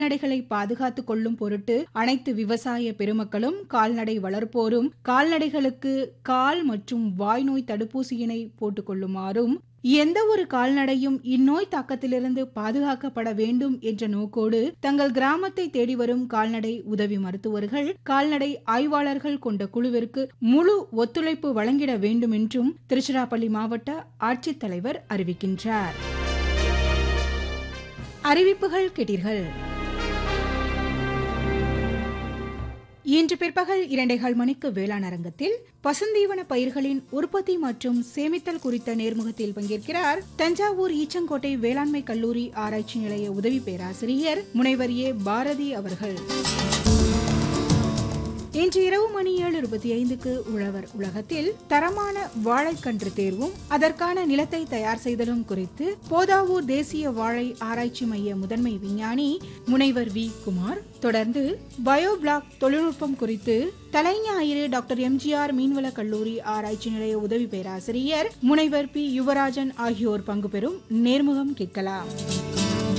கால்நடைகளை பாதுகாத்துக் கொள்ளும் பொருட்டு அனைத்து விவசாய பெருமக்களும் கால்நடை வளர்ப்போரும் கால்நடைகளுக்கு கால் மற்றும் வாய்நோய் தடுப்பூசியினை போட்டுக் கொள்ளுமாறும் எந்த ஒரு கால்நடையும் இந்நோய் தாக்கத்திலிருந்து பாதுகாக்கப்பட வேண்டும் என்ற நோக்கோடு தங்கள் கிராமத்தை தேடி வரும் கால்நடை உதவி மருத்துவர்கள் கால்நடை ஆய்வாளர்கள் கொண்ட குழுவிற்கு முழு ஒத்துழைப்பு வழங்கிட வேண்டும் என்றும் திருச்சிராப்பள்ளி மாவட்ட ஆட்சித்தலைவர் அறிவிக்கின்றார் அறிவிப்புகள் கேட்டீர்கள் இன்று பிற்பகல் இரண்டேகால் மணிக்கு வேளாண் அரங்கத்தில் பசுந்தீவன பயிர்களின் உற்பத்தி மற்றும் சேமித்தல் குறித்த நேர்முகத்தில் பங்கேற்கிறார் தஞ்சாவூர் ஈச்சங்கோட்டை வேளாண்மை கல்லூரி ஆராய்ச்சி நிலைய உதவி பேராசிரியர் முனைவர் ஏ பாரதி அவர்கள் இன்று இரவு மணி ஏழு இருபத்தி ஐந்துக்கு உழவர் உலகத்தில் தரமான வாழைக்கன்று தேர்வும் அதற்கான நிலத்தை தயார் செய்தலும் குறித்து போதாவூர் தேசிய வாழை ஆராய்ச்சி மைய முதன்மை விஞ்ஞானி முனைவர் வி குமார் தொடர்ந்து பயோபிளாக் தொழில்நுட்பம் குறித்து தலைஞாயிறு டாக்டர் எம்ஜிஆர் மீன்வள கல்லூரி ஆராய்ச்சி நிலைய உதவி பேராசிரியர் முனைவர் பி யுவராஜன் ஆகியோர் பங்கு பெறும் நேர்முகம் கேட்கலாம்